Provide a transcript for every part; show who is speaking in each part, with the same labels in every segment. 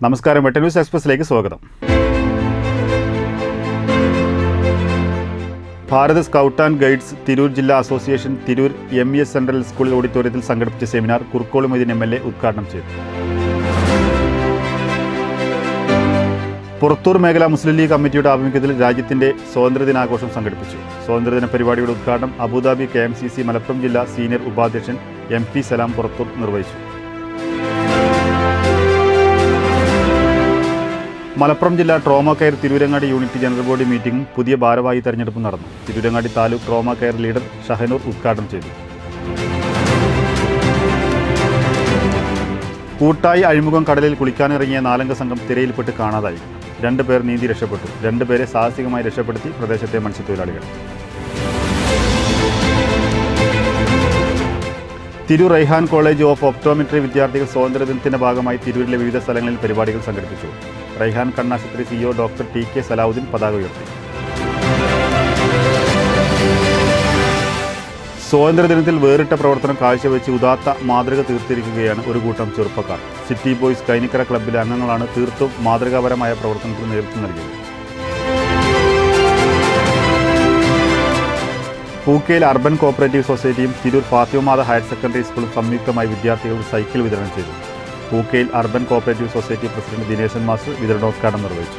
Speaker 1: നമസ്കാരം വെട്ട ന്യൂസ് എക്സ്പ്രസിലേക്ക് സ്വാഗതം Bharat scout and guides Tirur ജില്ലാ association Tirur M E S central school ഓഡിറ്റോറിയത്തിൽ സംഘടിപ്പിച്ച seminar Kurukkoli Moideen M L A ഉദ്ഘാടനം ചെയ്തു പുറത്തൂർ മേഖല മുസ്ലിം ലീഗ് കമ്മിറ്റിയുടെ ആഭിമുഖ്യത്തിൽ രാജ്യത്തിന്റെ സ്വാതന്ത്ര്യദിനാഘോഷം സംഘടിപ്പിച്ചു സ്വാതന്ത്ര്യദിന പരിപാടിയുടെ ഉദ്ഘാടനം Abu Dhabi K M C C Malappuram ജില്ലാ സീനിയർ ഉപാധ്യക്ഷൻ എം പി സലാം പുറത്തൂർ നിർവഹിച്ചു മലപ്പുറം ജില്ലാ trauma care Tirurangadi unit general body മീറ്റിംഗും പുതിയ ഭാരവാഹി തെരഞ്ഞെടുപ്പും നടന്നു Tirurangadi taluk trauma care leader Shahanoor ഉദ്ഘാടനം ചെയ്തു കൂട്ടായി അഴിമുഖം കടലിൽ കുളിക്കാനിറങ്ങിയ നാലംഗ സംഘം തിരയിൽപ്പെട്ട് കാണാതായി രണ്ട് പേർ നീന്തി രക്ഷപ്പെട്ടു രണ്ടുപേരെ സാഹസികമായി രക്ഷപ്പെടുത്തി പ്രദേശത്തെ മത്സ്യത്തൊഴിലാളികൾ Tirur Raihan college of optometry വിദ്യാർത്ഥികൾ സ്വാതന്ത്ര്യദിനത്തിന്റെ ഭാഗമായി തിരൂരിലെ വിവിധ സ്ഥലങ്ങളിൽ പരിപാടികൾ സംഘടിപ്പിച്ചു റൈഹാൻ കണ്ണാശുപത്രി CEO doctor T K Salahuddin പതാക ഉയർത്തി സ്വാതന്ത്ര്യദിനത്തിൽ വേറിട്ട പ്രവർത്തനം കാഴ്ചവെച്ച് ഉദാത്ത മാതൃക തീർത്തിരിക്കുകയാണ് ഒരു കൂട്ടം ചെറുപ്പക്കാർ സിറ്റി ബോയ്സ് കൈനിക്കര ക്ലബ്ബിലെ അംഗങ്ങളാണ് തീർത്തും മാതൃകാപരമായ പ്രവർത്തനത്തിന് നേതൃത്വം നൽകിയത് പൂക്കയിൽ അർബൻ കോപ്പറേറ്റീവ് സൊസൈറ്റിയും തിരൂർ ഫാത്തിമാത ഹയർ സെക്കൻഡറി സ്കൂളും സംയുക്തമായി വിദ്യാർത്ഥികൾക്ക് സൈക്കിൾ വിതരണം ചെയ്തു Pookkayil urban cooperative society president Dineshan master വിതരണോദ്ഘാടനം നിർവഹിച്ചു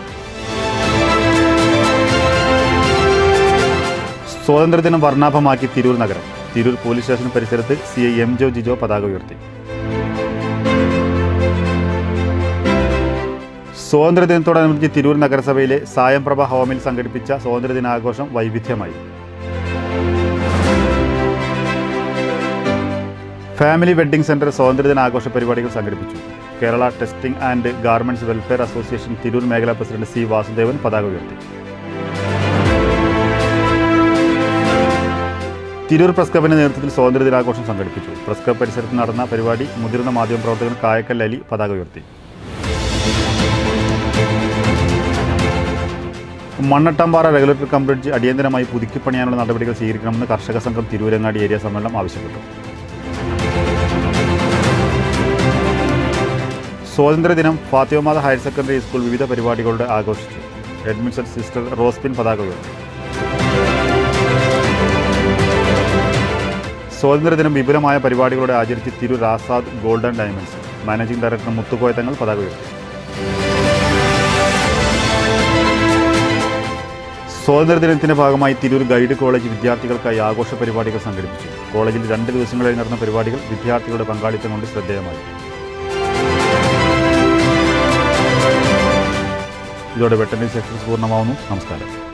Speaker 1: സ്വാതന്ത്ര്യദിനം വർണ്ണാഭമാക്കി തിരൂർ നഗരം തിരൂർ പോലീസ് സ്റ്റേഷൻ പരിസരത്ത് സി ഐ എം ജോ ജിജോ പതാക ഉയർത്തി സ്വാതന്ത്ര്യദിനത്തോടനുബന്ധിച്ച് തിരൂർ നഗരസഭയിലെ സായംപ്രഭ ഹോമിൽ സംഘടിപ്പിച്ച സ്വാതന്ത്ര്യദിനാഘോഷം വൈവിധ്യമായി ഫാമിലി വെഡ്ഡിംഗ് സെന്റർ സ്വാതന്ത്ര്യദിനാഘോഷ പരിപാടികൾ സംഘടിപ്പിച്ചു Kerala testing and garments welfare association Tirur മേഖലാ പ്രസിഡന്റ് സി വാസുദേവൻ പതാക ഉയർത്തി തിരൂർ പ്രസ് ക്ലബിന്റെ നേതൃത്വത്തിൽ സ്വാതന്ത്ര്യദിനാഘോഷം സംഘടിപ്പിച്ചു പ്രസ് ക്ലബ് പരിസരത്ത് നടന്ന പരിപാടി മുതിർന്ന മാധ്യമപ്രവർത്തകൻ കായക്കൽ അലി പതാക ഉയർത്തി മണ്ണട്ടമ്പാറ റെഗുലേറ്റർ കം ബ്രിഡ്ജ് അടിയന്തരമായി പുതുക്കിപ്പണിയാനുള്ള നടപടികൾ സ്വീകരിക്കണമെന്ന് കർഷക സംഘം തിരൂരങ്ങാടി ഏരിയ സമ്മേളനം ആവശ്യപ്പെട്ടു സ്വാതന്ത്ര്യദിനം ഫാത്തിമാത ഹയർ സെക്കൻഡറി സ്കൂൾ വിവിധ പരിപാടികളുടെ ആഘോഷിച്ചു അഡ്മിഷൻ സിസ്റ്റർ റോസ്പിൻ പതാക ഉയർത്തി സ്വാതന്ത്ര്യദിനം വിപുലമായ പരിപാടികളോടെ ആചരിച്ച് Tirur Azad golden diamonds managing director Muthukoya Thangal പതാക ഉയർത്തി സ്വാതന്ത്ര്യദിനത്തിന്റെ ഭാഗമായി തിരൂർ ഗൈഡ് കോളേജ് വിദ്യാർത്ഥികൾക്കായി ആഘോഷ പരിപാടികൾ സംഘടിപ്പിച്ചു കോളേജിൽ രണ്ട് ദിവസങ്ങളിൽ നടന്ന പരിപാടികൾ വിദ്യാർത്ഥികളുടെ പങ്കാളിത്തം കൊണ്ട് ശ്രദ്ധേയമായി ഇതോടെ വെട്ടന്യൂസ് എക്സ്പ്രസ് പൂർണ്ണമാവുന്നു നമസ്കാരം